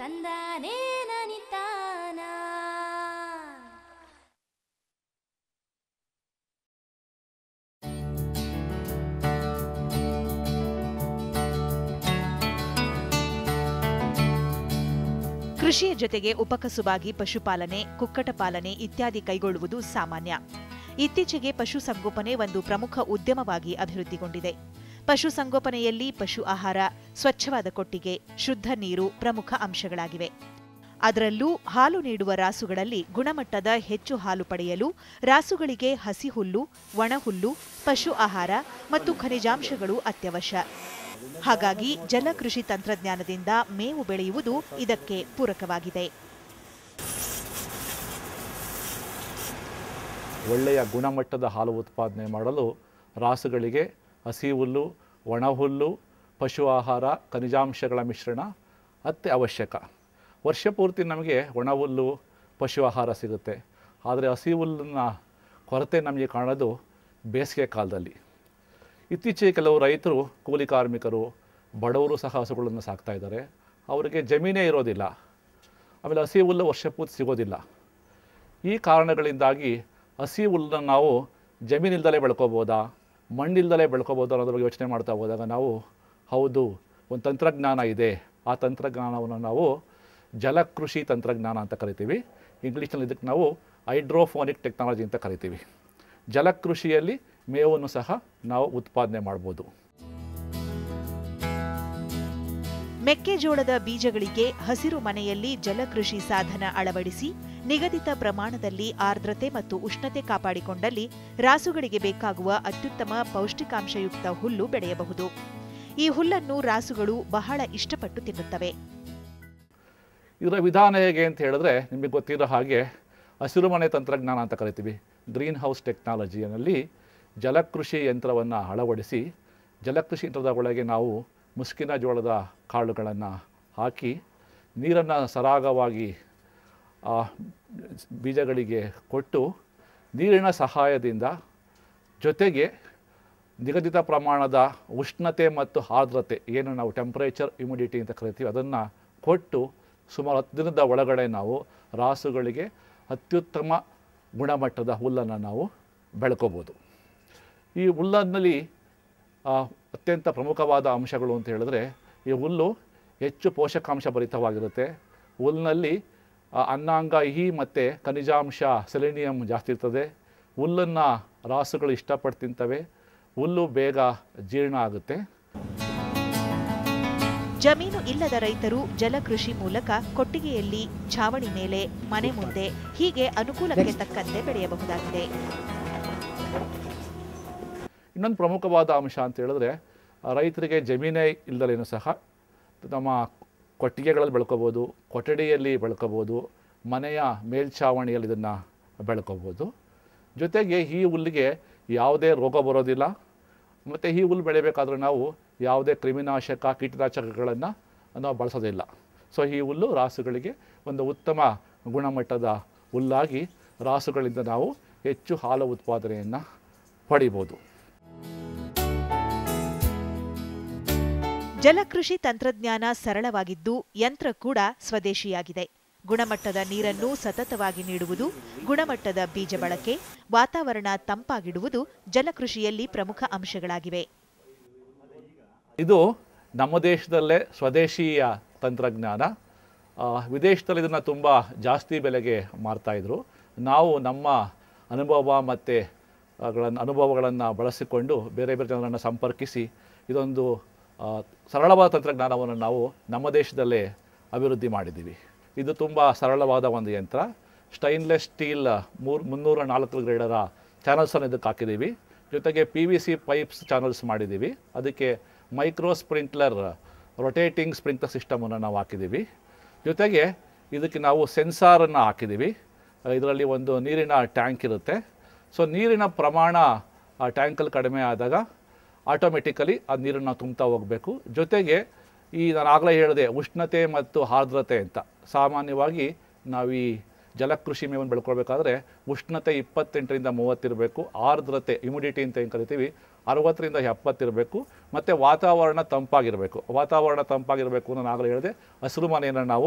ತಂದಾನೇ ನನಿತಾನ ಕೃಷಿಯ ಜೊತೆಗೆ ಉಪಕಸುಬಾಗಿ ಪಶುಪಾಲನೆ ಕುಕ್ಕಟ ಪಾಲನೆ ಇತ್ಯಾದಿ ಕೈಗೊಳ್ಳುವುದು ಸಾಮಾನ್ಯ ಇತ್ತೀಚೆಗೆ ಪಶುಸಂಗೋಪನೆ ಒಂದು ಪ್ರಮುಖ ಉದ್ಯಮವಾಗಿ ಅಭಿವೃದ್ಧಿಗೊಂಡಿದೆ ಪಶುಸಂಗೋಪನೆಯಲ್ಲಿ ಪಶು ಆಹಾರ ಸ್ವಚ್ಛವಾದ ಕೊಟ್ಟಿಗೆ ಶುದ್ಧ ನೀರು ಪ್ರಮುಖ ಅಂಶಗಳಾಗಿವೆ ಅದರಲ್ಲೂ ಹಾಲು ನೀಡುವ ರಾಸುಗಳಲ್ಲಿ ಗುಣಮಟ್ಟದ ಹೆಚ್ಚು ಹಾಲು ಪಡೆಯಲು ರಾಸುಗಳಿಗೆ ಹಸಿ ಹುಲ್ಲು ಒಣಹುಲ್ಲು ಪಶು ಆಹಾರ ಮತ್ತು ಖನಿಜಾಂಶಗಳು ಅತ್ಯವಶ್ಯ ಹಾಗಾಗಿ ಜಲಕೃಷಿ ತಂತ್ರಜ್ಞಾನದಿಂದ ಮೇವು ಬೆಳೆಯುವುದು ಇದಕ್ಕೆ ಪೂರಕವಾಗಿದೆ ಒಳ್ಳೆಯ ಗುಣಮಟ್ಟದ ಹಾಲು ಉತ್ಪಾದನೆ ಮಾಡಲು ರಾಸುಗಳಿಗೆ ಹಸಿ ಹುಲ್ಲು ಒಣ ಹುಲ್ಲು ಪಶು ಆಹಾರ ಖನಿಜಾಂಶಗಳ ಮಿಶ್ರಣ ಅತಿ ಅವಶ್ಯಕ ವರ್ಷ ಪೂರ್ತಿ ನಮಗೆ ಒಣ ಹುಲ್ಲು ಪಶು ಆಹಾರ ಸಿಗುತ್ತೆ ಆದರೆ ಹಸಿ ಹುಲ್ಲಿನ ಕೊರತೆ ನಮಗೆ ಕಾಣೋದು ಬೇಸಿಗೆ ಕಾಲದಲ್ಲಿ ಇತ್ತೀಚೆಗೆ ಕೆಲವು ರೈತರು ಕೂಲಿ ಕಾರ್ಮಿಕರು ಬಡವರು ಸಹ ಹಸುಗಳನ್ನು ಸಾಕ್ತಾ ಇದ್ದಾರೆ ಅವರಿಗೆ ಜಮೀನೇ ಇರೋದಿಲ್ಲ ಆಮೇಲೆ ಹಸಿ ಹುಲ್ಲು ವರ್ಷ ಪೂರ್ತಿ ಸಿಗೋದಿಲ್ಲ ಈ ಕಾರಣಗಳಿಂದಾಗಿ ಹಸಿ ಹುಲ್ಲನ್ನು ನಾವು ಜಮೀನಿಲ್ದಲೇ ಬೆಳ್ಕೊಬೋದಾ ಮಣ್ಣಿಲ್ದಲೇ ಬೆಳ್ಕೊಬೋದಾ ಅನ್ನೋದ್ರ ಬಗ್ಗೆ ಯೋಚನೆ ಮಾಡ್ತಾ ಹೋದಾಗ ನಾವು ಹೌದು ಒಂದು ತಂತ್ರಜ್ಞಾನ ಇದೆ ಆ ತಂತ್ರಜ್ಞಾನವನ್ನು ನಾವು ಜಲಕೃಷಿ ತಂತ್ರಜ್ಞಾನ ಅಂತ ಕರಿತೀವಿ ಇಂಗ್ಲೀಷ್ನಲ್ಲಿ ಇದಕ್ಕೆ ನಾವು ಹೈಡ್ರೋಫೋನಿಕ್ ಟೆಕ್ನಾಲಜಿ ಅಂತ ಕರಿತೀವಿ ಜಲಕೃಷಿಯಲ್ಲಿ ಮೇವನ್ನು ಸಹ ನಾವು ಉತ್ಪಾದನೆ ಮಾಡ್ಬೋದು ಮೆಕ್ಕೆಜೋಳದ ಬೀಜಗಳಿಗೆ ಹಸಿರು ಮನೆಯಲ್ಲಿ ಜಲಕೃಷಿ ಸಾಧನ ಅಳವಡಿಸಿ ನಿಗದಿತ ಪ್ರಮಾಣದಲ್ಲಿ ಆರ್ದ್ರತೆ ಮತ್ತು ಉಷ್ಣತೆ ಕಾಪಾಡಿಕೊಂಡಲ್ಲಿ ರಾಸುಗಳಿಗೆ ಬೇಕಾಗುವ ಅತ್ಯುತ್ತಮ ಪೌಷ್ಟಿಕಾಂಶಯುಕ್ತ ಹುಲ್ಲು ಬೆಳೆಯಬಹುದು ಈ ಹುಲ್ಲನ್ನು ರಾಸುಗಳು ಬಹಳ ಇಷ್ಟಪಟ್ಟು ತಿನ್ನುತ್ತವೆ ಇದರ ವಿಧಾನ ಹೇಗೆ ಅಂತ ಹೇಳಿದ್ರೆ ನಿಮಗೆ ಗೊತ್ತಿರೋ ಹಾಗೆ ಹಸಿರುಮನೆ ತಂತ್ರಜ್ಞಾನ ಅಂತ ಕರಿತೀವಿ ಗ್ರೀನ್ ಹೌಸ್ ಟೆಕ್ನಾಲಜಿಯಲ್ಲಿ ಜಲಕೃಷಿ ಯಂತ್ರವನ್ನು ಅಳವಡಿಸಿ ಜಲಕೃಷಿ ಯಂತ್ರದ ಒಳಗೆ ನಾವು ಮುಸ್ಕಿನ ಜೋಳದ ಕಾಳುಗಳನ್ನು ಹಾಕಿ ನೀರನ್ನು ಸರಾಗವಾಗಿ ಆ ಬೀಜಗಳಿಗೆ ಕೊಟ್ಟು ನೀರಿನ ಸಹಾಯದಿಂದ ಜೊತೆಗೆ ನಿಗದಿತ ಪ್ರಮಾಣದ ಉಷ್ಣತೆ ಮತ್ತು ಆರ್ದ್ರತೆ ಏನು ನಾವು ಟೆಂಪ್ರೇಚರ್ ಇಮ್ಯುಡಿಟಿ ಅಂತ ಕರಿತೀವಿ ಅದನ್ನು ಕೊಟ್ಟು ಸುಮಾರು ಹತ್ತು ದಿನದ ಒಳಗಡೆ ನಾವು ರಾಸುಗಳಿಗೆ ಅತ್ಯುತ್ತಮ ಗುಣಮಟ್ಟದ ಹುಲ್ಲನ್ನು ನಾವು ಬೆಳ್ಕೋಬೋದು ಈ ಹುಲ್ಲಲ್ಲಿ ಆ, ಅತ್ಯಂತ ಪ್ರಮುಖವಾದ ಅಂಶಗಳು ಅಂತ ಹೇಳಿದ್ರೆ ಈ ಹುಲ್ಲು ಹೆಚ್ಚು ಪೋಷಕಾಂಶ ಭರಿತವಾಗಿರುತ್ತೆ ಹುಲ್ಲಿನಲ್ಲಿ ಆ, ಅನ್ನಾಂಗ ಇಹಿ ಮತ್ತು ಖನಿಜಾಂಶ ಸೆಲೆನಿಯಂ ಜಾಸ್ತಿ ಇರ್ತದೆ ಹುಲ್ಲನ್ನು ರಾಸುಗಳು ಇಷ್ಟಪಟ್ಟು ತಿಂತವೆ ಹುಲ್ಲು ಬೇಗ ಜೀರ್ಣ ಆಗುತ್ತೆ ಜಮೀನು ಇಲ್ಲದ ರೈತರು ಜಲಕೃಷಿ ಮೂಲಕ ಕೊಟ್ಟಿಗೆಯಲ್ಲಿ ಛಾವಣಿ ಮೇಲೆ ಮನೆ ಮುಂದೆ ಹೀಗೆ ಅನುಕೂಲಕ್ಕೆ ತಕ್ಕಂತೆ ಬೆಳೆಯಬಹುದಾಗಿದೆ ಇನ್ನೊಂದು ಪ್ರಮುಖವಾದ ಅಂಶ ಅಂತ ಹೇಳಿದ್ರೆ ಆ, ರೈತರಿಗೆ ಜಮೀನೇ ಇಲ್ದಲೇನು ಸಹ ನಮ್ಮ ಕೊಟ್ಟಿಗೆಗಳಲ್ಲಿ ಬೆಳ್ಕೊಬೋದು ಕೊಠಡಿಯಲ್ಲಿ ಬೆಳ್ಕೊಬೋದು ಮನೆಯ ಮೇಲ್ಛಾವಣಿಯಲ್ಲಿ ಇದನ್ನು ಬೆಳ್ಕೊಬೋದು ಜೊತೆಗೆ ಈ ಹುಲ್ಲಿಗೆ ಯಾವುದೇ ರೋಗ ಬರೋದಿಲ್ಲ ಮತ್ತು ಈ ಹುಲ್ಲು ಬೆಳಿಬೇಕಾದ್ರೆ ನಾವು ಯಾವುದೇ ಕ್ರಿಮಿನಾಶಕ ಕೀಟನಾಶಕಗಳನ್ನು ನಾವು ಬಳಸೋದಿಲ್ಲ ಸೊ ಈ ಹುಲ್ಲು ರಾಸುಗಳಿಗೆ ಒಂದು ಉತ್ತಮ ಗುಣಮಟ್ಟದ ಹುಲ್ಲಾಗಿ ರಾಸುಗಳಿಂದ ನಾವು ಹೆಚ್ಚು ಹಾಲು ಉತ್ಪಾದನೆಯನ್ನು ಪಡಿಬೋದು ಜಲಕೃಷಿ ತಂತ್ರಜ್ಞಾನ ಸರಳವಾಗಿದ್ದು ಯಂತ್ರ ಕೂಡ ಸ್ವದೇಶಿಯಾಗಿದೆ ಗುಣಮಟ್ಟದ ನೀರನ್ನು ಸತತವಾಗಿ ನೀಡುವುದು ಗುಣಮಟ್ಟದ ಬೀಜ ಬಳಕೆ ವಾತಾವರಣ ತಂಪಾಗಿಡುವುದು ಜಲಕೃಷಿಯಲ್ಲಿ ಪ್ರಮುಖ ಅಂಶಗಳಾಗಿವೆ ಇದು ನಮ್ಮ ದೇಶದಲ್ಲೇ ಸ್ವದೇಶೀಯ ತಂತ್ರಜ್ಞಾನ ಆ, ವಿದೇಶದಲ್ಲಿ ಇದನ್ನು ತುಂಬ ಜಾಸ್ತಿ ಬೆಲೆಗೆ ಮಾರ್ತಾಯಿದ್ರು ನಾವು ನಮ್ಮ ಅನುಭವ ಮತ್ತು ಗಳನ್ನ ಅನುಭವಗಳನ್ನು ಬಳಸಿಕೊಂಡು ಬೇರೆ ಬೇರೆ ಜನರನ್ನು ಸಂಪರ್ಕಿಸಿ ಇದೊಂದು ಆ, ಸರಳವಾದ ತಂತ್ರಜ್ಞಾನವನ್ನು ನಾವು ನಮ್ಮ ದೇಶದಲ್ಲೇ ಅಭಿವೃದ್ಧಿ ಮಾಡಿದ್ದೀವಿ ಇದು ತುಂಬ ಸರಳವಾದ ಒಂದು ಯಂತ್ರ ಸ್ಟೈನ್ಲೆಸ್ ಸ್ಟೀಲ್ ಮೂರು ಮುನ್ನೂರ ನಾಲ್ಕು ಗ್ರೇಡರ ಚಾನಲ್ಸನ್ನು ಇದಕ್ಕೆ ಹಾಕಿದ್ದೀವಿ ಜೊತೆಗೆ P V C pipes channels ಮಾಡಿದ್ದೀವಿ ಅದಕ್ಕೆ ಮೈಕ್ರೋ ಸ್ಪ್ರಿಂಕ್ಲರ್ ರೊಟೇಟಿಂಗ್ ಸ್ಪ್ರಿಂಕ್ಲರ್ ಸಿಸ್ಟಮನ್ನು ನಾವು ಹಾಕಿದ್ದೀವಿ ಜೊತೆಗೆ ಇದಕ್ಕೆ ನಾವು ಸೆನ್ಸಾರನ್ನು ಹಾಕಿದ್ದೀವಿ ಇದರಲ್ಲಿ ಒಂದು ನೀರಿನ ಟ್ಯಾಂಕ್ ಇರುತ್ತೆ ಸೊ ನೀರಿನ ಪ್ರಮಾಣ ಆ ಟ್ಯಾಂಕಲ್ಲಿ ಕಡಿಮೆ ಆದಾಗ ಆಟೋಮೆಟಿಕಲಿ ಆ ನೀರನ್ನು ತುಂಬ್ತಾ ಹೋಗಬೇಕು ಜೊತೆಗೆ ಈ ನಾನು ಆಗಲೇ ಹೇಳಿದೆ ಉಷ್ಣತೆ ಮತ್ತು ಆರ್ದ್ರತೆ ಅಂತ ಸಾಮಾನ್ಯವಾಗಿ ನಾವು ಈ ಜಲಕೃಷಿ ಮೇವನ್ನು ಬೆಳ್ಕೊಳ್ಬೇಕಾದ್ರೆ ಉಷ್ಣತೆ ಇಪ್ಪತ್ತೆಂಟರಿಂದ ಮೂವತ್ತಿರಬೇಕು ಆರ್ದ್ರತೆ ಇಮ್ಯುಡಿಟಿ ಅಂತ ಏನು ಕರಿತೀವಿ ಅರವತ್ತರಿಂದ ಎಪ್ಪತ್ತಿರಬೇಕು ಮತ್ತು ವಾತಾವರಣ ತಂಪಾಗಿರಬೇಕು ವಾತಾವರಣ ತಂಪಾಗಿರಬೇಕು ನಾನು ಆಗಲೇ ಹೇಳಿದೆ ಹಸಿರು ಮನೆಯನ್ನು ನಾವು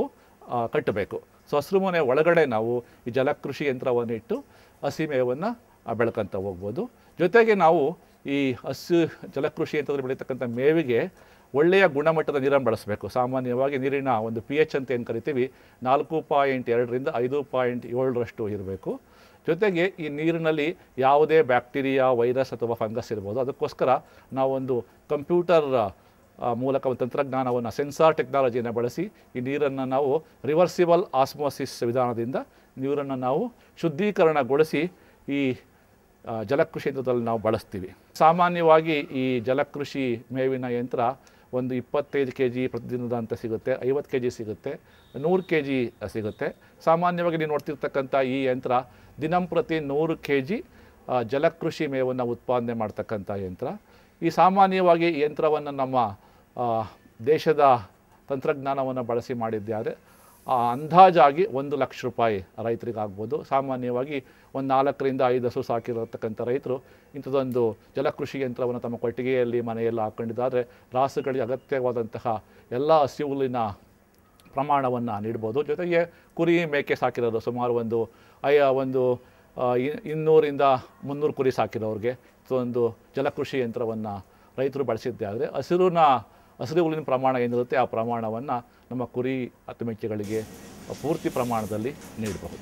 ಆ, ಕಟ್ಟಬೇಕು ಸೊ ಹಸಿರು ಮನೆ ಒಳಗಡೆ ನಾವು ಈ ಜಲಕೃಷಿ ಯಂತ್ರವನ್ನು ಇಟ್ಟು ಹಸಿ ಮೇವನ್ನು ಬೆಳ್ಕೊಂತ ಹೋಗ್ಬೋದು ಜೊತೆಗೆ ನಾವು ಈ ಹಸು ಜಲಕೃಷಿ ಯಂತ್ರದಲ್ಲಿ ಬೆಳೀತಕ್ಕಂಥ ಮೇವಿಗೆ ಒಳ್ಳೆಯ ಗುಣಮಟ್ಟದ ನೀರನ್ನು ಬಳಸಬೇಕು ಸಾಮಾನ್ಯವಾಗಿ ನೀರಿನ ಒಂದು ಪಿ ಎಚ್ ಅಂತ ಏನು ಕರಿತೀವಿ ನಾಲ್ಕು ಪಾಯಿಂಟ್ ಎರಡರಿಂದ ಐದು ಪಾಯಿಂಟ್ ಏಳರಷ್ಟು ಇರಬೇಕು ಜೊತೆಗೆ ಈ ನೀರಿನಲ್ಲಿ ಯಾವುದೇ ಬ್ಯಾಕ್ಟೀರಿಯಾ ವೈರಸ್ ಅಥವಾ ಫಂಗಸ್ ಇರ್ಬೋದು ಅದಕ್ಕೋಸ್ಕರ ನಾವೊಂದು ಕಂಪ್ಯೂಟರ್ ಆ, ಮೂಲಕ ಒಂದು ತಂತ್ರಜ್ಞಾನವನ್ನು ಸೆನ್ಸಾರ್ ಟೆಕ್ನಾಲಜಿಯನ್ನು ಬಳಸಿ ಈ ನೀರನ್ನು ನಾವು ರಿವರ್ಸಿಬಲ್ ಆಸ್ಮೋಸಿಸ್ ವಿಧಾನದಿಂದ ನೀರನ್ನು ನಾವು ಶುದ್ಧೀಕರಣಗೊಳಿಸಿ ಈ ಆ, ಜಲಕೃಷಿ ಯಂತ್ರದಲ್ಲಿ ನಾವು ಬಳಸ್ತೀವಿ ಸಾಮಾನ್ಯವಾಗಿ ಈ ಜಲಕೃಷಿ ಮೇವಿನ ಯಂತ್ರ ಒಂದು ಇಪ್ಪತ್ತೈದು ಕೆ ಜಿ ಪ್ರತಿದಿನದ ಅಂತ ಸಿಗುತ್ತೆ ಐವತ್ತು ಕೆ ಜಿ ಸಿಗುತ್ತೆ ನೂರು ಕೆ ಜಿ ಸಿಗುತ್ತೆ ಸಾಮಾನ್ಯವಾಗಿ ನೀವು ನೋಡ್ತಿರ್ತಕ್ಕಂಥ ಈ ಯಂತ್ರ ದಿನಂಪ್ರತಿ ನೂರು ಕೆ ಜಿ ಜಲಕೃಷಿ ಮೇವನ್ನು ಉತ್ಪಾದನೆ ಮಾಡ್ತಕ್ಕಂಥ ಯಂತ್ರ ಈ ಸಾಮಾನ್ಯವಾಗಿ ಈ ಯಂತ್ರವನ್ನು ನಮ್ಮ ಆ, ದೇಶದ ತಂತ್ರಜ್ಞಾನವನ್ನು ಬಳಸಿ ಮಾಡಿದ್ದಾರೆ ಆ, ಅಂದಾಜಾಗಿ ಒಂದು ಲಕ್ಷ ರೂಪಾಯಿ ರೈತರಿಗೆ ಆಗ್ಬೋದು ಸಾಮಾನ್ಯವಾಗಿ ಒಂದು ನಾಲ್ಕರಿಂದ ಐದು ಹಸು ಸಾಕಿರತಕ್ಕಂಥ ರೈತರು ಇಂಥದ್ದೊಂದು ಜಲಕೃಷಿ ಯಂತ್ರವನ್ನು ತಮ್ಮ ಕೊಟ್ಟಿಗೆಯಲ್ಲಿ ಮನೆಯಲ್ಲಿ ಹಾಕ್ಕೊಂಡಿದ್ದಾರೆ ರಾಸುಗಳಿಗೆ ಅಗತ್ಯವಾದಂತಹ ಎಲ್ಲ ಹಸಿ ಹುಲ್ಲಿನ ಪ್ರಮಾಣವನ್ನು ನೀಡ್ಬೋದು ಜೊತೆಗೆ ಕುರಿ ಮೇಕೆ ಸಾಕಿರೋರು ಸುಮಾರು ಒಂದು ಐ ಒಂದು ಆ, ಇ- ಇನ್ನೂರಿಂದ ಮುನ್ನೂರು ಕುರಿ ಸಾಕಿರೋರಿಗೆ ಒಂದು ಜಲಕೃಷಿ ಯಂತ್ರವನ್ನು ರೈತರು ಬಳಸಿದ್ದಾದರೆ ಹಸಿರುನ ಹಸಿರು ಹುಲ್ಲಿನ ಪ್ರಮಾಣ ಏನಿರುತ್ತೆ ಆ ಪ್ರಮಾಣವನ್ನು ನಮ್ಮ ಕುರಿ ಅಥವಾ ಮೇಕೆಗಳಿಗೆ ಪೂರ್ತಿ ಪ್ರಮಾಣದಲ್ಲಿ ನೀಡಬಹುದು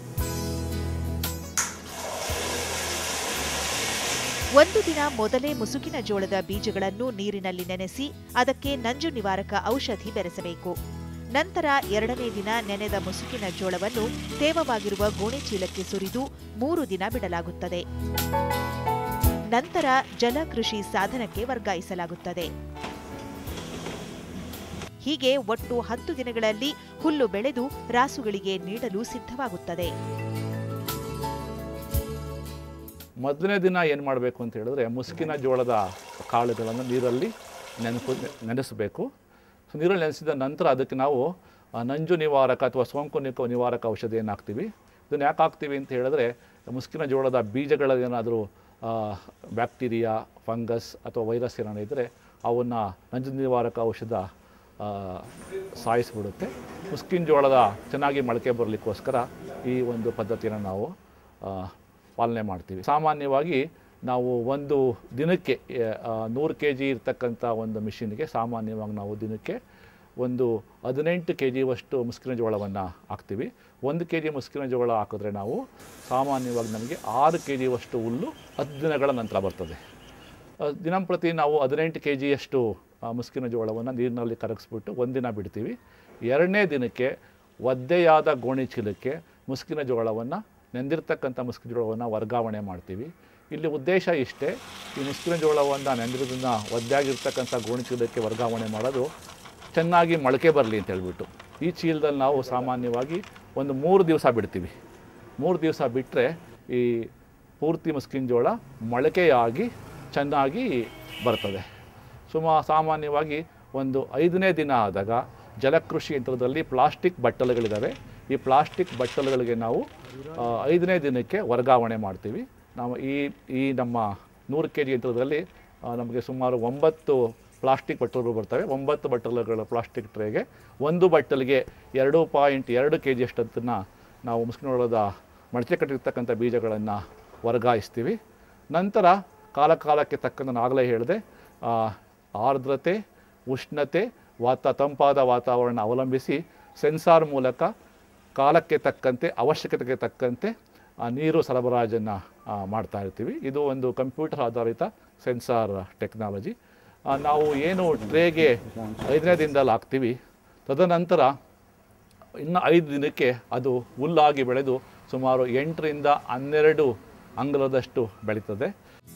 ಒಂದು ದಿನ ಮೊದಲೇ ಮುಸುಕಿನ ಜೋಳದ ಬೀಜಗಳನ್ನು ನೀರಿನಲ್ಲಿ ನೆನೆಸಿ ಅದಕ್ಕೆ ನಂಜು ನಿವಾರಕ ಔಷಧಿ ಬೆರೆಸಬೇಕು ನಂತರ ಎರಡನೇ ದಿನ ನೆನೆದ ಮುಸುಕಿನ ಜೋಳವನ್ನು ತೇವವಾಗಿರುವ ಗೋಣೆ ಚೀಲಕ್ಕೆ ಸುರಿದು ಮೂರು ದಿನ ಬಿಡಲಾಗುತ್ತದೆ ನಂತರ ಜಲಕೃಷಿ ಸಾಧನಕ್ಕೆ ವರ್ಗಾಯಿಸಲಾಗುತ್ತದೆ ಹೀಗೆ ಒಟ್ಟು ಹತ್ತು ದಿನಗಳಲ್ಲಿ ಹುಲ್ಲು ಬೆಳೆದು ರಾಸುಗಳಿಗೆ ನೀಡಲು ಸಿದ್ಧವಾಗುತ್ತದೆ ಮೊದಲನೇ ದಿನ ಏನು ಮಾಡಬೇಕು ಅಂತ ಹೇಳಿದ್ರೆ ಮುಸುಕಿನ ಜೋಳದ ಕಾಳುಗಳನ್ನು ನೀರಲ್ಲಿ ನೆನಪು ನೆನೆಸಬೇಕು ಸೊ ನೀರಲ್ಲಿ ನೆನೆಸಿದ ನಂತರ ಅದಕ್ಕೆ ನಾವು ಆ, ನಂಜು ನಿವಾರಕ ಅಥವಾ ಸೋಂಕು ನಿಕ ನಿವಾರಕ ಔಷಧಿಯನ್ನು ಹಾಕ್ತೀವಿ ಇದನ್ನು ಯಾಕೆ ಹಾಕ್ತೀವಿ ಅಂತ ಹೇಳಿದ್ರೆ ಮುಸುಕಿನ ಜೋಳದ ಬೀಜಗಳೇನಾದರೂ ಬ್ಯಾಕ್ಟೀರಿಯಾ ಫಂಗಸ್ ಅಥವಾ ವೈರಸ್ ಏನಾದ್ರು ಇದ್ದರೆ ಅವನ್ನು ನಂಜು ನಿವಾರಕ ಔಷಧ ಆ, ಸಾಯಿಸಿಬಿಡುತ್ತೆ ಮುಸ್ಕಿನ ಜೋಳದ ಚೆನ್ನಾಗಿ ಮೊಳಕೆ ಬರಲಿಕ್ಕೋಸ್ಕರ ಈ ಒಂದು ಪದ್ಧತಿಯನ್ನು ನಾವು ಆ, ಪಾಲನೆ ಮಾಡ್ತೀವಿ ಸಾಮಾನ್ಯವಾಗಿ ನಾವು ಒಂದು ದಿನಕ್ಕೆ ನೂರು ಕೆ ಜಿ ಇರ್ತಕ್ಕಂಥ ಒಂದು ಮಿಷಿನ್ಗೆ ಸಾಮಾನ್ಯವಾಗಿ ನಾವು ದಿನಕ್ಕೆ ಒಂದು ಹದಿನೆಂಟು ಕೆ ಜಿಯಷ್ಟು ಮುಸ್ಕಿನ ಜೋಳವನ್ನು ಹಾಕ್ತೀವಿ ಒಂದು ಕೆ ಜಿ ಮುಸ್ಕಿನ ಜೋಳ ಹಾಕಿದ್ರೆ ನಾವು ಸಾಮಾನ್ಯವಾಗಿ ನಮಗೆ ಆರು ಕೆ ಜಿಯಷ್ಟು ಹುಲ್ಲು ಹತ್ತು ದಿನಗಳ ನಂತರ ಬರ್ತದೆ ಆ, ದಿನಂಪ್ರತಿ ನಾವು ಹದಿನೆಂಟು ಕೆ ಜಿಯಷ್ಟು ಮುಸ್ಕಿನ ಜೋಳವನ್ನು ನೀರಿನಲ್ಲಿ ಕರಗಿಸ್ಬಿಟ್ಟು ಒಂದಿನ ಬಿಡ್ತೀವಿ ಎರಡನೇ ದಿನಕ್ಕೆ ಒದ್ದೆಯಾದ ಗೋಣಿ ಚೀಲಕ್ಕೆ ಮುಸ್ಕಿನ ಜೋಳವನ್ನು ನೆಂದಿರ್ತಕ್ಕಂಥ ಮುಸ್ಕಿನ ಜೋಳವನ್ನು ವರ್ಗಾವಣೆ ಮಾಡ್ತೀವಿ ಇಲ್ಲಿ ಉದ್ದೇಶ ಇಷ್ಟೇ ಈ ಮುಸ್ಕಿನ ಜೋಳವನ್ನು ನೆಂದಿರೋದನ್ನ ಒದ್ದೆಯಾಗಿರ್ತಕ್ಕಂಥ ಗೋಣಿ ಚೀಲಕ್ಕೆ ವರ್ಗಾವಣೆ ಮಾಡೋದು ಚೆನ್ನಾಗಿ ಮೊಳಕೆ ಬರಲಿ ಅಂತ ಹೇಳ್ಬಿಟ್ಟು ಈ ಚೀಲದಲ್ಲಿ ನಾವು ಸಾಮಾನ್ಯವಾಗಿ ಒಂದು ಮೂರು ದಿವಸ ಬಿಡ್ತೀವಿ ಮೂರು ದಿವಸ ಬಿಟ್ಟರೆ ಈ ಪೂರ್ತಿ ಮುಸ್ಕಿನ ಜೋಳ ಮೊಳಕೆಯಾಗಿ ಚೆನ್ನಾಗಿ ಬರ್ತದೆ ಸುಮಾ ಸಾಮಾನ್ಯವಾಗಿ ಒಂದು ಐದನೇ ದಿನ ಆದಾಗ ಜಲಕೃಷಿ ಯಂತ್ರದಲ್ಲಿ ಪ್ಲಾಸ್ಟಿಕ್ ಬಟ್ಟಲುಗಳಿದ್ದಾವೆ ಈ ಪ್ಲಾಸ್ಟಿಕ್ ಬಟ್ಟಲುಗಳಿಗೆ ನಾವು ಆ, ಐದನೇ ದಿನಕ್ಕೆ ವರ್ಗಾವಣೆ ಮಾಡ್ತೀವಿ ನಾವು ಈ ಈ ನಮ್ಮ ನೂರು ಕೆ ಜಿ ಯಂತ್ರದಲ್ಲಿ ಆ, ನಮಗೆ ಸುಮಾರು ಒಂಬತ್ತು ಪ್ಲಾಸ್ಟಿಕ್ ಬಟ್ಟಲುಗಳು ಬರ್ತವೆ ಒಂಬತ್ತು ಬಟ್ಟಲುಗಳ ಪ್ಲಾಸ್ಟಿಕ್ ಟ್ರೇಗೆ ಒಂದು ಬಟ್ಟಲಿಗೆ ಎರಡು ಪಾಯಿಂಟ್ ಎರಡು ಕೆ ಜಿ ಅಷ್ಟನ್ನು ನಾವು ಮುಸ್ಕಿನೊಳದ ಮಡಚೆ ಕಟ್ಟಿರ್ತಕ್ಕಂಥ ಬೀಜಗಳನ್ನು ವರ್ಗಾಯಿಸ್ತೀವಿ ನಂತರ ಕಾಲ ಕಾಲಕ್ಕೆ ತಕ್ಕಂತೆ ನಾನು ಆಗಲೇ ಹೇಳಿದೆ ಆ, ಆರ್ದ್ರತೆ ಉಷ್ಣತೆ ವಾತ ತಂಪಾದ ವಾತಾವರಣ ಅವಲಂಬಿಸಿ ಸೆನ್ಸಾರ್ ಮೂಲಕ ಕಾಲಕ್ಕೆ ತಕ್ಕಂತೆ ಅವಶ್ಯಕತೆಗೆ ತಕ್ಕಂತೆ ಆ, ನೀರು ಸರಬರಾಜನ್ನು ಮಾಡ್ತಾ ಇರ್ತೀವಿ ಇದು ಒಂದು ಕಂಪ್ಯೂಟರ್ ಆಧಾರಿತ ಸೆನ್ಸಾರ್ ಟೆಕ್ನಾಲಜಿ ಆ, ನಾವು ಏನು ಟ್ರೇಗೆ ಐದನೇ ದಿನದಲ್ಲಿ ಹಾಕ್ತೀವಿ ತದನಂತರ ಇನ್ನು ಐದು ದಿನಕ್ಕೆ ಅದು ಹುಲ್ಲಾಗಿ ಬೆಳೆದು ಸುಮಾರು ಎಂಟರಿಂದ ಹನ್ನೆರಡು ಅಂಗುಲದಷ್ಟು ಬೆಳೀತದೆ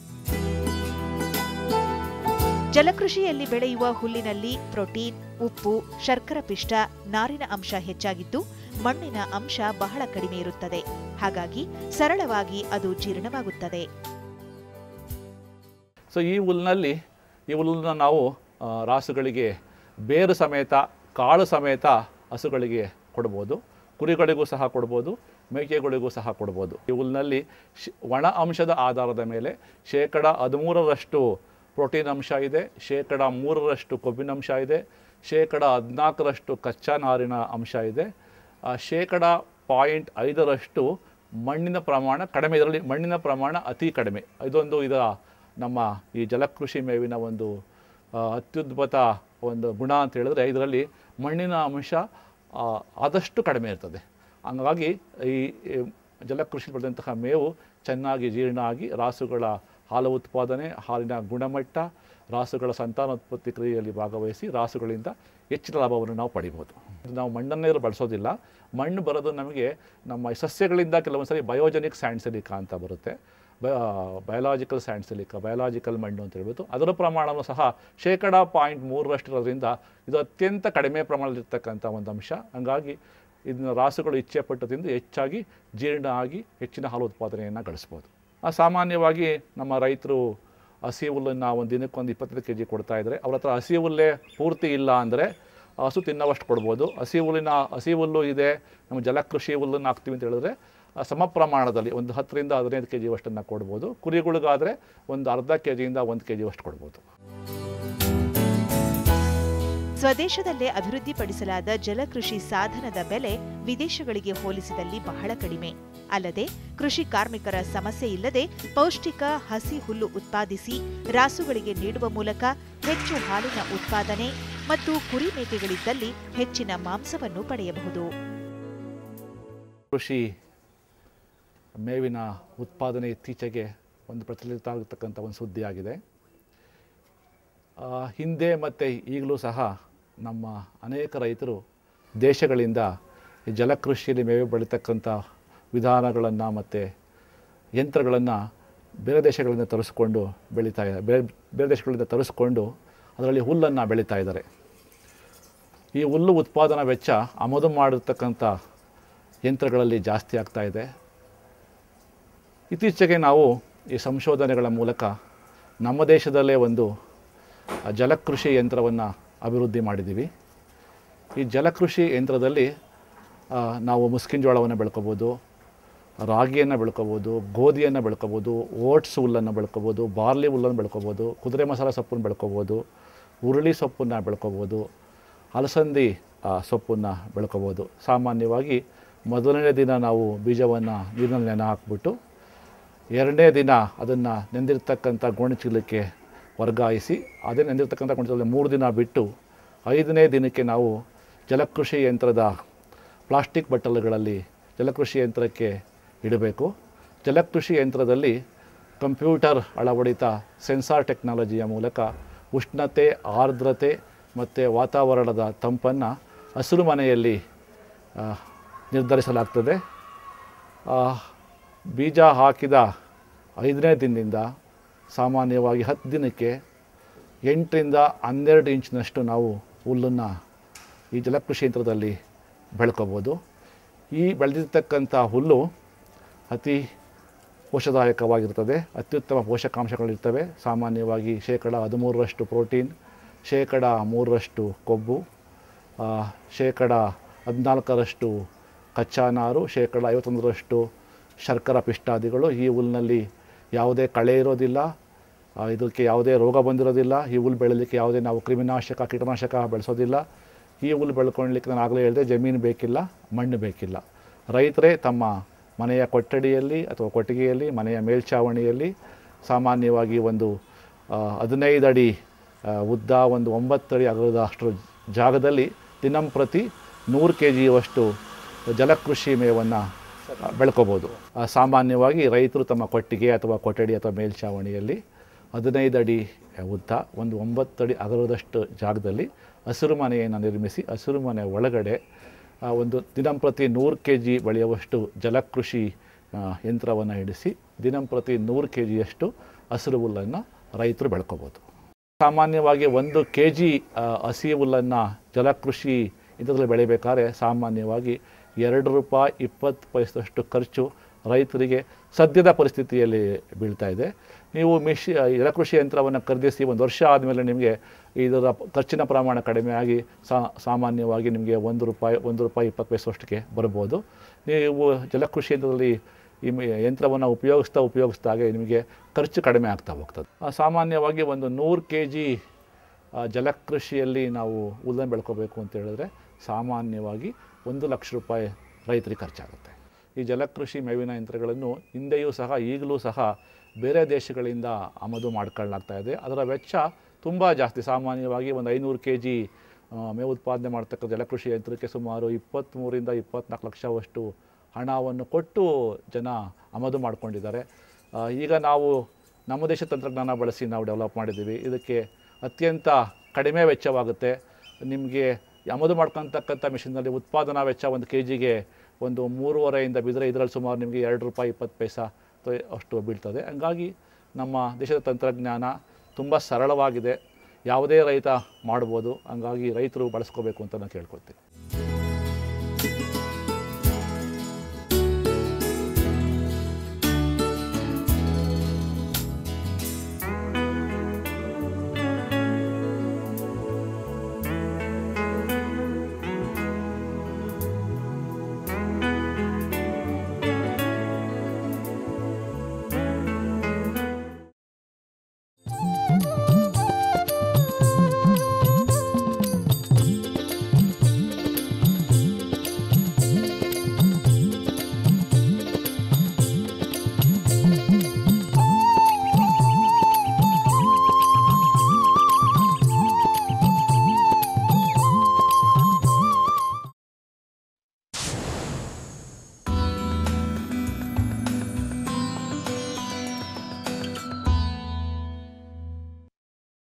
ಜಲಕೃಷಿಯಲ್ಲಿ ಬೆಳೆಯುವ ಹುಲ್ಲಿನಲ್ಲಿ ಪ್ರೋಟೀನ್ ಉಪ್ಪು ಶರ್ಕರ ಪಿಷ್ಟ ನಾರಿನ ಅಂಶ ಹೆಚ್ಚಾಗಿದ್ದು ಮಣ್ಣಿನ ಅಂಶ ಬಹಳ ಕಡಿಮೆ ಇರುತ್ತದೆ ಹಾಗಾಗಿ ಸರಳವಾಗಿ ಅದು ಜೀರ್ಣವಾಗುತ್ತದೆ ಸೊ ಈ ಹುಲ್ಲಿನಲ್ಲಿ ಈ ಹುಲ್ಲನ್ನ ನಾವು ಆ, ರಾಸುಗಳಿಗೆ ಬೇರು ಸಮೇತ ಕಾಳು ಸಮೇತ ಹಸುಗಳಿಗೆ ಕೊಡ್ಬೋದು ಕುರಿಗಳಿಗೂ ಸಹ ಕೊಡ್ಬೋದು ಮೇಕೆಗಳಿಗೂ ಸಹ ಕೊಡ್ಬೋದು ಈ ಹುಲ್ಲಿನಲ್ಲಿ ಶ್ ಒಣ ಅಂಶದ ಆಧಾರದ ಮೇಲೆ ಶೇಕಡ ಹದಿಮೂರರಷ್ಟು ಪ್ರೋಟೀನ್ ಅಂಶ ಇದೆ ಶೇಕಡ ಮೂರರಷ್ಟು ಕೊಬ್ಬಿನಂಶ ಇದೆ ಶೇಕಡ ಹದಿನಾಲ್ಕರಷ್ಟು ಕಚ್ಚಾ ನಾರಿನ ಅಂಶ ಇದೆ ಆ, ಶೇಕಡ ಪಾಯಿಂಟ್ ಐದರಷ್ಟು ಮಣ್ಣಿನ ಪ್ರಮಾಣ ಕಡಿಮೆ ಇದರಲ್ಲಿ ಮಣ್ಣಿನ ಪ್ರಮಾಣ ಅತಿ ಕಡಿಮೆ ಇದೊಂದು ಇದರ ನಮ್ಮ ಈ ಜಲಕೃಷಿ ಮೇವಿನ ಒಂದು ಆ, ಅತ್ಯುದ್ಭುತ ಒಂದು ಗುಣ ಅಂತ ಹೇಳಿದ್ರೆ ಇದರಲ್ಲಿ ಮಣ್ಣಿನ ಅಂಶ ಆ, ಆದಷ್ಟು ಕಡಿಮೆ ಇರ್ತದೆ ಹಂಗಾಗಿ ಈ ಈ ಜಲಕೃಷಿ ಬೆಳೆದಂತಹ ಮೇವು ಚೆನ್ನಾಗಿ ಜೀರ್ಣ ಆಗಿ ರಾಸುಗಳ ಹಾಲು ಉತ್ಪಾದನೆ ಹಾಲಿನ ಗುಣಮಟ್ಟ ರಾಸುಗಳ ಸಂತಾನೋತ್ಪತ್ತಿ ಕ್ರಿಯೆಯಲ್ಲಿ ಭಾಗವಹಿಸಿ ರಾಸುಗಳಿಂದ ಹೆಚ್ಚಿನ ಲಾಭವನ್ನು ನಾವು ಪಡಿಬೋದು ನಾವು ಮಣ್ಣನ್ನೇ ಬಳಸೋದಿಲ್ಲ ಮಣ್ಣು ಬರೋದು ನಮಗೆ ನಮ್ಮ ಈ ಸಸ್ಯಗಳಿಂದ ಕೆಲವೊಂದು ಸರಿ ಬಯೋಜೆನಿಕ್ ಸ್ಯಾಂಡ್ಸಿಲಿಕಾ ಅಂತ ಬರುತ್ತೆ ಬಯೋಲಾಜಿಕಲ್ ಸ್ಯಾಂಡ್ಸಿಲಿಕಾ ಬಯೋಲಾಜಿಕಲ್ ಮಣ್ಣು ಅಂತ ಹೇಳ್ಬೋದು ಅದರ ಪ್ರಮಾಣವೂ ಸಹ ಶೇಕಡ ಪಾಯಿಂಟ್ ಮೂರರಷ್ಟಿರೋದ್ರಿಂದ ಇದು ಅತ್ಯಂತ ಕಡಿಮೆ ಪ್ರಮಾಣದಲ್ಲಿರ್ತಕ್ಕಂಥ ಒಂದು ಅಂಶ ಹಂಗಾಗಿ ಇದನ್ನ ರಾಸುಗಳು ಇಚ್ಛೆ ಪಟ್ಟು ತಿಂದು ಹೆಚ್ಚಾಗಿ ಜೀರ್ಣ ಆಗಿ ಹೆಚ್ಚಿನ ಹಾಲು ಉತ್ಪಾದನೆಯನ್ನು ಗಳಿಸ್ಬೋದು ಆ, ಸಾಮಾನ್ಯವಾಗಿ ನಮ್ಮ ರೈತರು ಹಸಿ ಹುಲ್ಲನ್ನು ಒಂದು ದಿನಕ್ಕೆ ಒಂದು ಇಪ್ಪತ್ತೈದು ಕೆ ಜಿ ಕೊಡ್ತಾ ಇದ್ದಾರೆ ಅವ್ರ ಹತ್ರ ಹಸಿ ಹುಲ್ಲೇ ಪೂರ್ತಿ ಇಲ್ಲ ಅಂದರೆ ಹಸು ತಿನ್ನೋವಷ್ಟು ಕೊಡ್ಬೋದು ಹಸಿ ಹುಲ್ಲಿನ ಹಸಿ ಹುಲ್ಲು ಇದೆ ನಮ್ಮ ಜಲಕೃಷಿ ಹುಲ್ಲನ್ನು ಹಾಕ್ತೀವಿ ಅಂತ ಹೇಳಿದ್ರೆ ಆ, ಸಮ ಪ್ರಮಾಣದಲ್ಲಿ ಒಂದು ಹತ್ತರಿಂದ ಹದಿನೈದು ಕೆ ಜಿ ಅಷ್ಟನ್ನು ಕೊಡ್ಬೋದು ಕುರಿಗಳಿಗಾದರೆ ಒಂದು ಅರ್ಧ ಕೆ ಜಿಯಿಂದ ಒಂದು ಕೆ ಜಿ ಅಷ್ಟು ಕೊಡ್ಬೋದು ಸ್ವದೇಶದಲ್ಲೇ ಅಭಿವೃದ್ಧಿಪಡಿಸಲಾದ ಜಲಕೃಷಿ ಸಾಧನದ ಬೆಲೆ ವಿದೇಶಗಳಿಗೆ ಹೋಲಿಸಿದಲ್ಲಿ ಬಹಳ ಕಡಿಮೆ ಅಲ್ಲದೆ ಕೃಷಿ ಕಾರ್ಮಿಕರ ಸಮಸ್ಯೆ ಇಲ್ಲದೆ ಪೌಷ್ಟಿಕ ಹಸಿ ಹುಲ್ಲು ಉತ್ಪಾದಿಸಿ ರಾಸುಗಳಿಗೆ ನೀಡುವ ಮೂಲಕ ಹೆಚ್ಚು ಹಾಲಿನ ಉತ್ಪಾದನೆ ಮತ್ತು ಕುರಿ ಮೇಕೆಗಳಿದ್ದಲ್ಲಿ ಹೆಚ್ಚಿನ ಮಾಂಸವನ್ನು ಪಡೆಯಬಹುದು ಕೃಷಿ ಮೇವಿನ ಉತ್ಪಾದನೆ ಇತ್ತೀಚೆಗೆ ಒಂದು ಪ್ರಚಲಿತ ಆಗತಕ್ಕಂಥ ಒಂದು ಸುದ್ದಿಯಾಗಿದೆ ಆ, ಹಿಂದೆ ಮತ್ತು ಈಗಲೂ ಸಹ ನಮ್ಮ ಅನೇಕ ರೈತರು ದೇಶಗಳಿಂದ ಈ ಜಲಕೃಷಿಯಲ್ಲಿ ಮೇವು ಬೆಳೀತಕ್ಕಂಥ ವಿಧಾನಗಳನ್ನು ಮತ್ತು ಯಂತ್ರಗಳನ್ನು ಬೇರೆ ದೇಶಗಳಿಂದ ತರಿಸ್ಕೊಂಡು ಬೆಳೀತಾ ಇದ್ದಾರೆ ಬೇರೆ ಬೇರೆ ದೇಶಗಳಿಂದ ತರಿಸ್ಕೊಂಡು ಅದರಲ್ಲಿ ಹುಲ್ಲನ್ನು ಬೆಳೀತಾ ಇದ್ದಾರೆ ಈ ಹುಲ್ಲು ಉತ್ಪಾದನಾ ವೆಚ್ಚ ಆಮದು ಮಾಡಿರ್ತಕ್ಕಂಥ ಯಂತ್ರಗಳಲ್ಲಿ ಜಾಸ್ತಿ ಆಗ್ತಾ ಇದೆ ಇತ್ತೀಚೆಗೆ ನಾವು ಈ ಸಂಶೋಧನೆಗಳ ಮೂಲಕ ನಮ್ಮ ದೇಶದಲ್ಲೇ ಒಂದು ಆ, ಜಲಕೃಷಿ ಯಂತ್ರವನ್ನು ಅಭಿವೃದ್ಧಿ ಮಾಡಿದ್ದೀವಿ ಈ ಜಲಕೃಷಿ ಯಂತ್ರದಲ್ಲಿ ಆ, ನಾವು ಮುಸ್ಕಿನ ಜೋಳವನ್ನು ಬೆಳ್ಕೊಬೋದು ರಾಗಿಯನ್ನು ಬೆಳ್ಕೊಬೋದು ಗೋಧಿಯನ್ನು ಬೆಳ್ಕೊಬೋದು ಓಟ್ಸ್ ಹುಲ್ಲನ್ನು ಬೆಳ್ಕೊಬೋದು ಬಾರ್ಲಿ ಹುಲ್ಲನ್ನು ಬೆಳ್ಕೊಬೋದು ಕುದುರೆ ಮಸಾಲ ಸೊಪ್ಪನ್ನು ಬೆಳ್ಕೊಬೋದು ಹುರುಳಿ ಸೊಪ್ಪನ್ನು ಬೆಳ್ಕೊಬೋದು ಅಲಸಂದಿ ಆ, ಸೊಪ್ಪನ್ನು ಬೆಳ್ಕೊಬೋದು ಸಾಮಾನ್ಯವಾಗಿ ಮೊದಲನೇ ದಿನ ನಾವು ಬೀಜವನ್ನು ನೀರಿನಲ್ಲಿ ನೆನೆ ಹಾಕ್ಬಿಟ್ಟು ಎರಡನೇ ದಿನ ಅದನ್ನು ನೆಂದಿರ್ತಕ್ಕಂಥ ಗೋಣಿಚೀಲಕ್ಕೆ ವರ್ಗಾಯಿಸಿ ಅದೇ ನೆಂದಿರ್ತಕ್ಕಂಥ ಗೋಣಿಚೀಲದಲ್ಲಿ ಮೂರು ದಿನ ಬಿಟ್ಟು ಐದನೇ ದಿನಕ್ಕೆ ನಾವು ಜಲಕೃಷಿ ಯಂತ್ರದ ಪ್ಲಾಸ್ಟಿಕ್ ಬಟ್ಟಲುಗಳಲ್ಲಿ ಜಲಕೃಷಿ ಯಂತ್ರಕ್ಕೆ ಇಡಬೇಕು ಜಲಕೃಷಿ ಯಂತ್ರದಲ್ಲಿ ಕಂಪ್ಯೂಟರ್ ಅಳವಡಿತ ಸೆನ್ಸಾರ್ ಟೆಕ್ನಾಲಜಿಯ ಮೂಲಕ ಉಷ್ಣತೆ ಆರ್ದ್ರತೆ ಮತ್ತು ವಾತಾವರಣದ ತಂಪನ್ನು ಹಸಿರು ಮನೆಯಲ್ಲಿ ಆ, ನಿರ್ಧರಿಸಲಾಗ್ತದೆ ಆ, ಬೀಜ ಹಾಕಿದ ಐದನೇ ದಿನದಿಂದ ಸಾಮಾನ್ಯವಾಗಿ ಹತ್ತು ದಿನಕ್ಕೆ ಎಂಟರಿಂದ ಹನ್ನೆರಡು ಇಂಚಿನಷ್ಟು ನಾವು ಹುಲ್ಲನ್ನು ಈ ಜಲಕೃಷಿ ಯಂತ್ರದಲ್ಲಿ ಬೆಳ್ಕೋಬೋದು ಈ ಬೆಳೆದಿರ್ತಕ್ಕಂಥ ಹುಲ್ಲು ಅತಿ ಪೋಷದಾಯಕವಾಗಿರ್ತದೆ ಅತ್ಯುತ್ತಮ ಪೋಷಕಾಂಶಗಳಿರ್ತವೆ ಸಾಮಾನ್ಯವಾಗಿ ಶೇಕಡ ಹದಿಮೂರರಷ್ಟು ಪ್ರೋಟೀನ್ ಶೇಕಡ ಮೂರರಷ್ಟು ಕೊಬ್ಬು ಆ, ಶೇಕಡ ಹದಿನಾಲ್ಕರಷ್ಟು ಕಚ್ಚಾ ನಾರು ಶೇಕಡ ಐವತ್ತೊಂದರಷ್ಟು ಶರ್ಕರ ಪಿಷ್ಟಾದಿಗಳು ಈ ಹುಲ್ಲಿನಲ್ಲಿ ಯಾವುದೇ ಕಳೆ ಇರೋದಿಲ್ಲ ಆ, ಇದಕ್ಕೆ ಯಾವುದೇ ರೋಗ ಬಂದಿರೋದಿಲ್ಲ ಈ ಹುಲ್ಲು ಬೆಳೀಲಿಕ್ಕೆ ಯಾವುದೇ ನಾವು ಕ್ರಿಮಿನಾಶಕ ಕೀಟನಾಶಕ ಬೆಳೆಸೋದಿಲ್ಲ ಈ ಹುಲ್ಲು ಬೆಳ್ಕೊಳ್ಳಿಕ್ಕೆ ನಾನು ಆಗಲೇ ಹೇಳಿದೆ ಜಮೀನು ಬೇಕಿಲ್ಲ ಮಣ್ಣು ಬೇಕಿಲ್ಲ ರೈತರೇ ತಮ್ಮ ಮನೆಯ ಕೊಠಡಿಯಲ್ಲಿ ಅಥವಾ ಕೊಟ್ಟಿಗೆಯಲ್ಲಿ ಮನೆಯ ಮೇಲ್ಛಾವಣಿಯಲ್ಲಿ ಸಾಮಾನ್ಯವಾಗಿ ಒಂದು ಆ, ಹದಿನೈದು ಅಡಿ ಆ, ಉದ್ದ ಒಂದು ಒಂಬತ್ತು ಅಡಿ ಅಗಲದ ಅಷ್ಟು ಜಾಗದಲ್ಲಿ ದಿನಂಪ್ರತಿ ನೂರು ಕೆ ಜಿಯಷ್ಟು ಜಲಕೃಷಿ ಮೇವನ್ನು ಬೆಳ್ಕೋಬೋದು ಆ, ಸಾಮಾನ್ಯವಾಗಿ ರೈತರು ತಮ್ಮ ಕೊಟ್ಟಿಗೆ ಅಥವಾ ಕೊಠಡಿ ಅಥವಾ ಮೇಲ್ಛಾವಣಿಯಲ್ಲಿ ಹದಿನೈದು ಅಡಿ ಉದ್ದ ಒಂದು ಒಂಬತ್ತು ಅಡಿ ಅಗಲದಷ್ಟು ಜಾಗದಲ್ಲಿ ಹಸಿರು ಮನೆಯನ್ನು ನಿರ್ಮಿಸಿ ಹಸಿರು ಮನೆ ಒಳಗಡೆ ಆ, ಒಂದು ದಿನಂಪ್ರತಿ ನೂರು ಕೆ ಜಿ ಬೆಳೆಯುವಷ್ಟು ಜಲಕೃಷಿ ಯಂತ್ರವನ್ನು ಇಡಿಸಿ ದಿನಂಪ್ರತಿ ನೂರು ಕೆ ಜಿಯಷ್ಟು ಹಸಿರು ಹುಲ್ಲನ್ನು ರೈತರು ಬೆಳ್ಕೋಬೋದು ಸಾಮಾನ್ಯವಾಗಿ ಒಂದು ಕೆ ಜಿ ಹಸಿ ಹುಲ್ಲನ್ನು ಜಲಕೃಷಿ ಯಂತ್ರದಲ್ಲಿ ಬೆಳಿಬೇಕಾದ್ರೆ ಸಾಮಾನ್ಯವಾಗಿ ಎರಡು ರೂಪಾಯಿ ಇಪ್ಪತ್ತು ಪೈಸದಷ್ಟು ಖರ್ಚು ರೈತರಿಗೆ ಸದ್ಯದ ಪರಿಸ್ಥಿತಿಯಲ್ಲಿ ಬೀಳ್ತಾ ಇದೆ ನೀವು ಮಿಷಿ ಜಲಕೃಷಿ ಯಂತ್ರವನ್ನು ಖರೀದಿಸಿ ಒಂದು ವರ್ಷ ಆದಮೇಲೆ ನಿಮಗೆ ಇದರ ಖರ್ಚಿನ ಪ್ರಮಾಣ ಕಡಿಮೆ ಆಗಿ ಸಾ ಸಾಮಾನ್ಯವಾಗಿ ನಿಮಗೆ ಒಂದು ರೂಪಾಯಿ ಒಂದು ರೂಪಾಯಿ ಇಪ್ಪತ್ತು ಪೈಸಷ್ಟಕ್ಕೆ ಬರ್ಬೋದು ನೀವು ಜಲಕೃಷಿ ಯಂತ್ರದಲ್ಲಿ ಈ ಮ- ಯಂತ್ರವನ್ನು ಉಪಯೋಗಿಸ್ತಾ ಉಪಯೋಗಿಸಿದಾಗೆ ನಿಮಗೆ ಖರ್ಚು ಕಡಿಮೆ ಆಗ್ತಾ ಹೋಗ್ತದೆ ಆ, ಸಾಮಾನ್ಯವಾಗಿ ಒಂದು ನೂರು ಕೆ ಜಿ ಆ, ಜಲಕೃಷಿಯಲ್ಲಿ ನಾವು ಹುಲ್ಲನ್ನು ಬೆಳ್ಕೋಬೇಕು ಅಂತ ಹೇಳಿದ್ರೆ ಸಾಮಾನ್ಯವಾಗಿ ಒಂದು ಲಕ್ಷ ರೂಪಾಯಿ ರೈತರಿಗೆ ಖರ್ಚಾಗುತ್ತೆ ಈ ಜಲಕೃಷಿ ಮೇವಿನ ಯಂತ್ರಗಳನ್ನು ಹಿಂದೆಯೂ ಸಹ ಈಗಲೂ ಸಹ ಬೇರೆ ದೇಶಗಳಿಂದ ಆಮದು ಮಾಡ್ಕೊಳ್ಳಲಾಗ್ತಾ ಇದೆ ಅದರ ವೆಚ್ಚ ತುಂಬ ಜಾಸ್ತಿ ಸಾಮಾನ್ಯವಾಗಿ ಒಂದು ಐನೂರು ಕೆ ಜಿ ಮೇವು ಉತ್ಪಾದನೆ ಮಾಡ್ತಕ್ಕಂಥ ಜಲಕೃಷಿ ಯಂತ್ರಕ್ಕೆ ಸುಮಾರು ಇಪ್ಪತ್ತ್ಮೂರಿಂದ ಇಪ್ಪತ್ನಾಲ್ಕು ಲಕ್ಷವಷ್ಟು ಹಣವನ್ನು ಕೊಟ್ಟು ಜನ ಆಮದು ಮಾಡ್ಕೊಂಡಿದ್ದಾರೆ ಆ, ಈಗ ನಾವು ನಮ್ಮ ದೇಶ ತಂತ್ರಜ್ಞಾನ ಬಳಸಿ ನಾವು ಡೆವಲಪ್ ಮಾಡಿದ್ದೀವಿ ಇದಕ್ಕೆ ಅತ್ಯಂತ ಕಡಿಮೆ ವೆಚ್ಚವಾಗುತ್ತೆ ನಿಮಗೆ ಆಮದು ಮಾಡ್ಕೊತಕ್ಕಂಥ ಮಿಷಿನಲ್ಲಿ ಉತ್ಪಾದನಾ ವೆಚ್ಚ ಒಂದು ಕೆ ಜಿಗೆ ಒಂದು ಮೂರುವರೆಯಿಂದ ಬಿದ್ದರೆ ಇದರಲ್ಲಿ ಸುಮಾರು ನಿಮಗೆ ಎರಡು ರೂಪಾಯಿ ಇಪ್ಪತ್ತು ಪೈಸಾ ತ- ಅಷ್ಟು ಬೀಳ್ತದೆ ಹಂಗಾಗಿ ನಮ್ಮ ದೇಶದ ತಂತ್ರಜ್ಞಾನ ತುಂಬ ಸರಳವಾಗಿದೆ ಯಾವುದೇ ರೈತ ಮಾಡ್ಬೋದು ಹಂಗಾಗಿ ರೈತರು ಬಳಸ್ಕೋಬೇಕು ಅಂತ ನಾನು ಕೇಳ್ಕೊಳ್ತೀನಿ